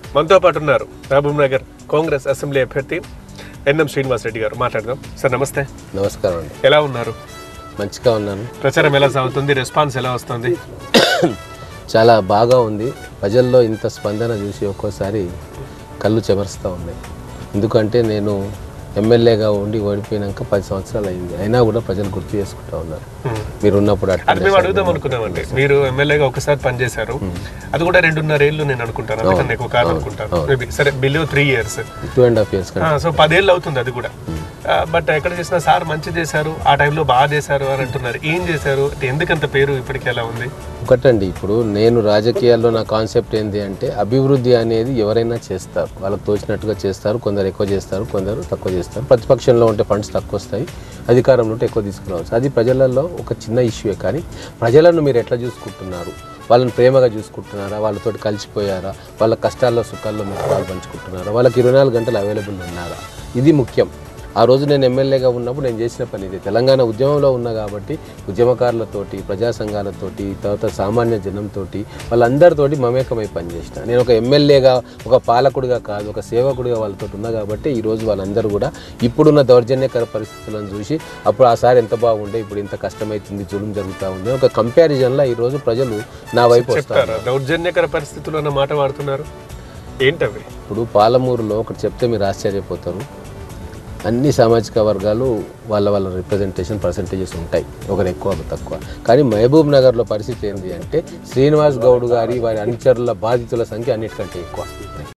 మనతో పాటు ఉన్నారు మహబూబ్ నగర్ కాంగ్రెస్ అసెంబ్లీ అభ్యర్థి ఎన్ఎం శ్రీనివాస్ రెడ్డి గారు మాట్లాడదాం సార్ నమస్తే నమస్కారం అండి ఎలా ఉన్నారు మంచిగా ఉన్నాను ప్రచారం ఎలా సాగుతుంది రెస్పాన్స్ ఎలా వస్తుంది చాలా బాగా ఉంది ప్రజల్లో ఇంత స్పందన చూసి ఒక్కోసారి కళ్ళు చెమరుస్తూ ఉన్నాయి ఎందుకంటే నేను ఎమ్మెల్యేగా ఉండి ఓడిపోయినాక పది సంవత్సరాలు అయింది అయినా కూడా ప్రజలు గుర్తు చేసుకుంటా ఉన్నారు Hmm. మీరు ఉన్నప్పుడు అది అట్లా మేము అడుగుదాం అనుకున్నామండి మీరు ఎమ్మెల్యేగా ఒకసారి పనిచేశారు అది కూడా రెండున్నర ఏళ్ళు నేను అనుకుంటాను అందుకని ఎక్కువ కాదు అనుకుంటాను మేబీ సరే below three years two and half years కంటే సో పదేళ్ళు అవుతుంది అది కూడా బట్ ఎక్కడ చేసినా సార్ మంచి చేశారు ఆ టైంలో బాగా చేశారు అని అంటున్నారు ఏం చేశారు అంటే ఎందుకంత పేరు ఇప్పటికి ఎలా ఉంది ఒకటండి ఇప్పుడు నేను రాజకీయాల్లో నా కాన్సెప్ట్ ఏంటి అంటే అభివృద్ధి అనేది ఎవరైనా చేస్తారు వాళ్ళకి తోచినట్టుగా చేస్తారు కొందరు ఎక్కువ చేస్తారు కొందరు తక్కువ చేస్తారు ప్రతిపక్షంలో ఉంటే ఫండ్స్ తక్కువ వస్తాయి అధికారంలో ఉంటే ఎక్కువ తీసుకురావచ్చు అది ప్రజలలో ఒక చిన్న ఇష్యూయే కానీ ప్రజలను మీరు ఎట్లా చూసుకుంటున్నారు వాళ్ళని ప్రేమగా చూసుకుంటున్నారా వాళ్ళతోటి కలిసిపోయారా వాళ్ళ కష్టాల్లో సుఖాల్లో మీరు పాలు పంచుకుంటున్నారా వాళ్ళకి ఇరవై నాలుగు గంటలు అవైలబుల్ ఉన్నారా ఇది ముఖ్యం ఆ రోజు నేను ఎమ్మెల్యేగా ఉన్నప్పుడు నేను చేసిన పని ఇది తెలంగాణ ఉద్యమంలో ఉన్నా కాబట్టి ఉద్యమకారులతోటి ప్రజా సంఘాలతోటి తర్వాత సామాన్య జనంతోటి వాళ్ళందరితోటి మమేకమై పనిచేసిన నేను ఒక ఎమ్మెల్యేగా ఒక పాలకుడిగా కాదు ఒక సేవకుడిగా వాళ్ళతో ఉన్నా కాబట్టి ఈ రోజు వాళ్ళందరూ కూడా ఇప్పుడున్న దౌర్జన్యకర పరిస్థితులను చూసి అప్పుడు ఆ సారి ఎంత బాగుండే ఇప్పుడు ఇంత కష్టమవుతుంది జులుం జరుగుతూ ఉంది ఒక కంపారిజన్లో ఈ రోజు ప్రజలు నా వైపు వస్తారు చెప్తారా దౌర్జన్యకర పరిస్థితుల్లో అన్న మాట వాడుతున్నారు ఏంటవి ఇప్పుడు పాలమూరులో ఒకటి చెప్తే మీరు ఆశ్చర్యపోతారు అన్ని సామాజిక వర్గాలు వాళ్ళ వాళ్ళ రిప్రజెంటేషన్ పర్సంటేజెస్ ఉంటాయి ఒకరు ఎక్కువ ఒకరు తక్కువ కానీ మహబూబ్ నగర్లో పరిస్థితి ఏంటి అంటే శ్రీనివాస్ గౌడ్ గారి వారి అనుచరుల బాధితుల సంఖ్య అన్నిటికంటే ఎక్కువ